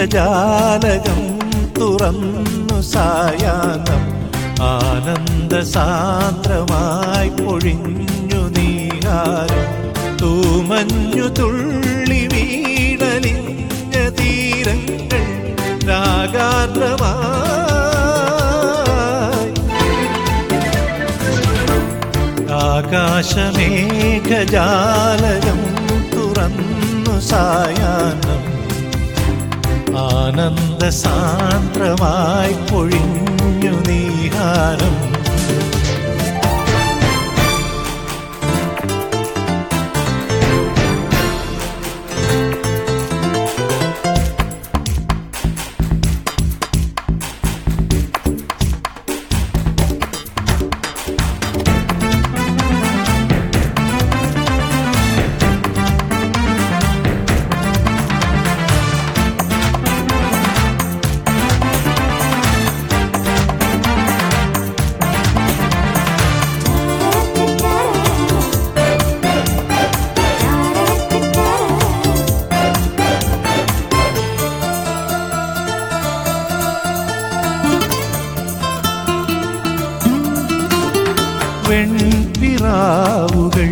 മേഘജാലകം തുറന്നു സായാഹ്നം ആനന്ദ സാന്ദ്രമായി പൊഴിഞ്ഞു നീഹാരം തൂമഞ്ഞു തുള്ളി വീടലിഞ്ഞ തീരങ്ങൾ രാഗാർദ്രമായി ആകാശമേഘജാലകം തുറന്നു സായാഹ്നം ആനന്ദ സാന്ദ്രമായി പൊഴിഞ്ഞു നീഹാരം വെൺപിറാവുകൾ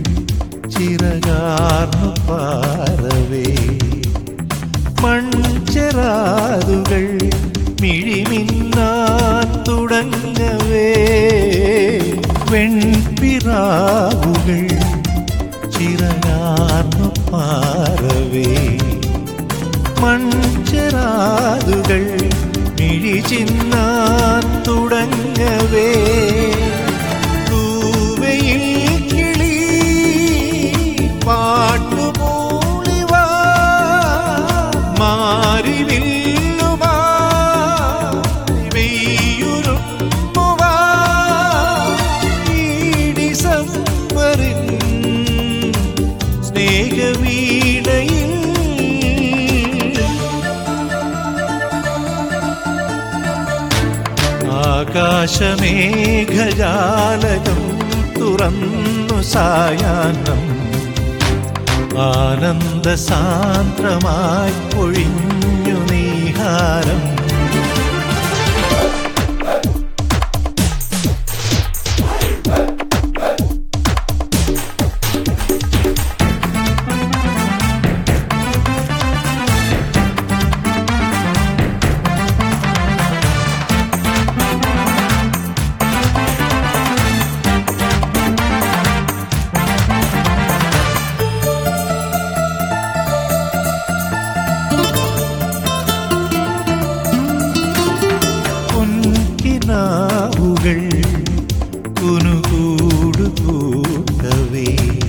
ചിറകാർന്നു പാറവേ മൺചെറാതുകൾ മിഴിമിന്നാൻ തുടങ്ങവേ വെൺപിറാവുകൾ ചിറകാർന്നു പാറവേ മൺചെറാതുകൾ മിഴിചിന്നാൻ തുടങ്ങവേ തൂവയിൽ കിളി പാട്ടുമൂളിവാ മാറിവില്ലുമാ വെയ്യുരുമ്പുവാ ഈ ഡിസംബറിൻ സ്നേഹവീണയിൽ ആകാശമേഘജാലകം തുറന്നു സായാഹ്നം ആനന്ദ സാന്ദ്രമായി പൊഴിഞ്ഞു നീഹാരം പൊൻകിനാവുകൾ കുനുകൂടു കൂട്ടവേ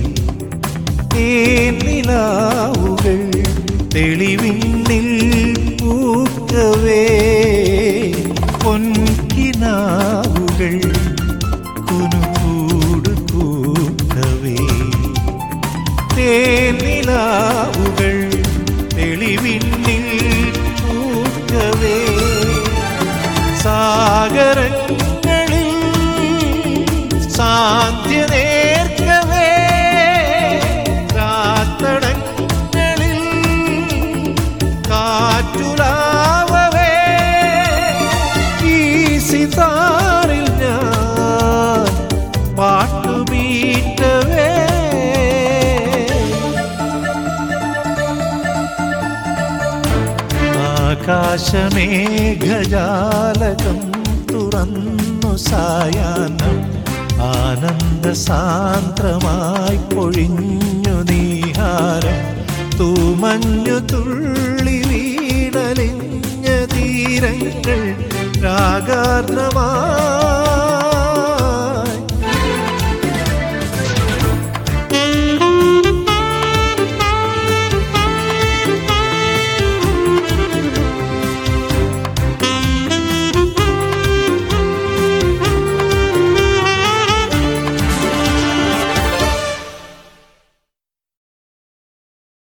തേനിലാവുകൾ തെളിവിണ്ണിൽ പൂക്കവേ പൊൻകിനാവുകൾ കുനുകൂടു കൂട്ടവേ തേനിലാവുകൾ തെളിവിണ്ണിൽ പൂക്കവേ സാഗരങ്ങളിൽ സാന്ധ്യ നേർക്കവേ രാത്തടങ്ങളിൽ കാറ്റുലാവവേ ഈ സിതാറിൽ ഞാൻ പാട്ടുമീറ്റവേ ആകാശമേഘജാലകം തുറന്നു സായാഹ്നം ആനന്ദ സാന്ദ്രമായി പൊഴിഞ്ഞു നീഹാരം തൂമഞ്ഞു തുള്ളി വീടലിഞ്ഞ തീരങ്ങൾ രാഗാർദ്രമായി